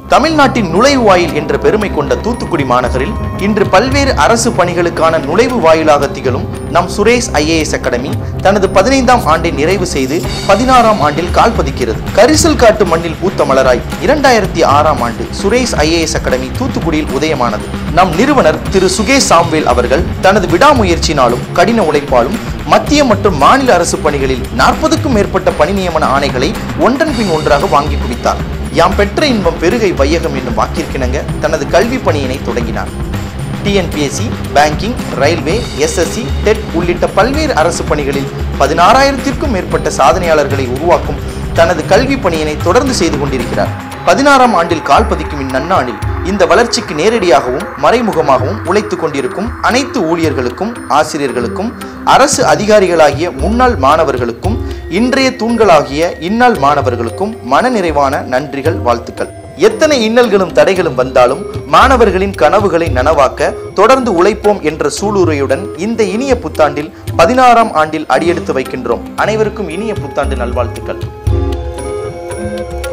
தமிழ்நாட்டின் நுழைவாயில் என்ற பெருமை கொண்ட தூத்துக்குடி மாநகரில் இன்று பல்வேறு அரசு பணிகளுக்கான நுழைவு வாயிலாக திகழும் நம் சுரேஷ் ஐஏஎஸ் அகாடமி தனது பதினைந்தாம் ஆண்டை நிறைவு செய்து பதினாறாம் ஆண்டில் கால் பதிக்கிறது கரிசல் காட்டு மண்ணில் பூத்த மலராய் இரண்டாயிரத்தி ஆறாம் ஆண்டு சுரேஷ் ஐஏஎஸ் அகாடமி தூத்துக்குடியில் உதயமானது நம் நிறுவனர் திரு சுகேஷ் சாம்வேல் அவர்கள் தனது விடாமுயற்சியினாலும் கடின உழைப்பாலும் மத்திய மற்றும் மாநில அரசு பணிகளில் நாற்பதுக்கும் மேற்பட்ட பணி நியமன ஆணைகளை ஒன்றன் பின் ஒன்றாக வாங்கி குடித்தார் யாம் பெற்ற இன்பம் பெருகை வையகம் என்னும் வாக்கிற்கிணங்க தனது கல்வி பணியினை தொடங்கினார் TNPSC banking railway SSC TET உள்ளிட்ட பல்வேறு அரசு பணிகளில் பதினாறாயிரத்திற்கும் மேற்பட்ட சாதனையாளர்களை உருவாக்கும் தனது கல்வி பணியினை தொடர்ந்து செய்து கொண்டிருக்கிறார் பதினாறாம் ஆண்டில் கால் பதிக்கும் இந்நன்னாளில் இந்த வளர்ச்சிக்கு நேரடியாகவும் மறைமுகமாகவும் உழைத்துக் கொண்டிருக்கும் அனைத்து ஊழியர்களுக்கும் ஆசிரியர்களுக்கும் அரசு அதிகாரிகளாகிய முன்னாள் மாணவர்களுக்கும் இன்றைய தூண்களாகிய இந்நாள் மாணவர்களுக்கும் மனநிறைவான நன்றிகள் வாழ்த்துக்கள் எத்தனை இன்னல்களும் தடைகளும் வந்தாலும் மாணவர்களின் கனவுகளை நனவாக்க தொடர்ந்து உழைப்போம் என்ற சூளுரையுடன் இந்த இனிய புத்தாண்டில் பதினாறாம் ஆண்டில் அடியெடுத்து வைக்கின்றோம் அனைவருக்கும் இனிய புத்தாண்டு நல்வாழ்த்துக்கள்